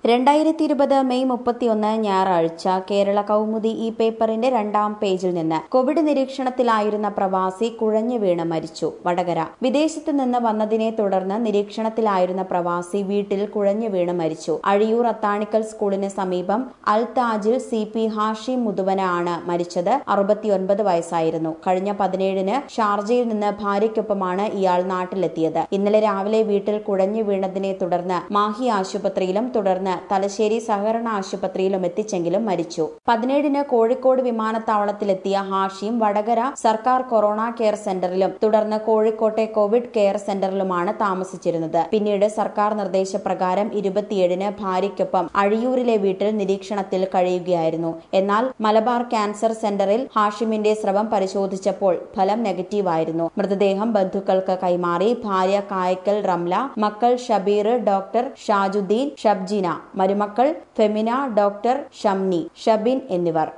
രണ്ടായിരത്തി ഇരുപത് മെയ് മുപ്പത്തിയൊന്ന് ഞായറാഴ്ച കേരള കൗമുദി ഈ പേപ്പറിന്റെ രണ്ടാം പേജിൽ നിന്ന് കോവിഡ് നിരീക്ഷണത്തിലായിരുന്ന പ്രവാസി കുഴഞ്ഞു വീണ് മരിച്ചു വടകര വിദേശത്ത് നിന്ന് വന്നതിനെ തുടർന്ന് നിരീക്ഷണത്തിലായിരുന്ന പ്രവാസി വീട്ടിൽ കുഴഞ്ഞു വീണ് മരിച്ചു അഴിയൂർ അത്താണിക്കൽ സ്കൂളിന് സമീപം അൽ താജിൽ സി പി ഹാഷിം മുതുവന ആണ് മരിച്ചത് അറുപത്തിയൊൻപത് വയസ്സായിരുന്നു കഴിഞ്ഞ പതിനേഴിന് ഷാർജയിൽ നിന്ന് ഭാര്യയ്ക്കൊപ്പമാണ് ഇയാൾ നാട്ടിലെത്തിയത് ഇന്നലെ രാവിലെ വീട്ടിൽ കുഴഞ്ഞു വീണതിനെ തുടർന്ന് മാഹി ആശുപത്രിയിലും തുടർന്ന് തലശ്ശേരി സഹകരണ ആശുപത്രിയിലും എത്തിച്ചെങ്കിലും മരിച്ചു പതിനേഴിന് കോഴിക്കോട് വിമാനത്താവളത്തിലെത്തിയ ഹാഷിം വടകര സർക്കാർ കൊറോണ കെയർ സെന്ററിലും തുടർന്ന് കോഴിക്കോട്ടെ കോവിഡ് കെയർ സെന്ററിലുമാണ് താമസിച്ചിരുന്നത് പിന്നീട് സർക്കാർ നിർദ്ദേശപ്രകാരം ഇരുപത്തിയേഴിന് ഭാര്യയ്ക്കൊപ്പം അഴിയൂരിലെ വീട്ടിൽ നിരീക്ഷണത്തിൽ കഴിയുകയായിരുന്നു എന്നാൽ മലബാർ ക്യാൻസർ സെന്ററിൽ ഹാഷിമിന്റെ സ്രവം പരിശോധിച്ചപ്പോൾ ഫലം നെഗറ്റീവായിരുന്നു മൃതദേഹം ബന്ധുക്കൾക്ക് കൈമാറി ഭാര്യ കായക്കൽ റംല മക്കൾ ഷബീർ ഡോക്ടർ ഷാജുദ്ദീൻ ഷബ്ജീന മരുമക്കൾ ഫെമിന ഡോക്ടർ ഷംനി ഷബിൻ എന്നിവർ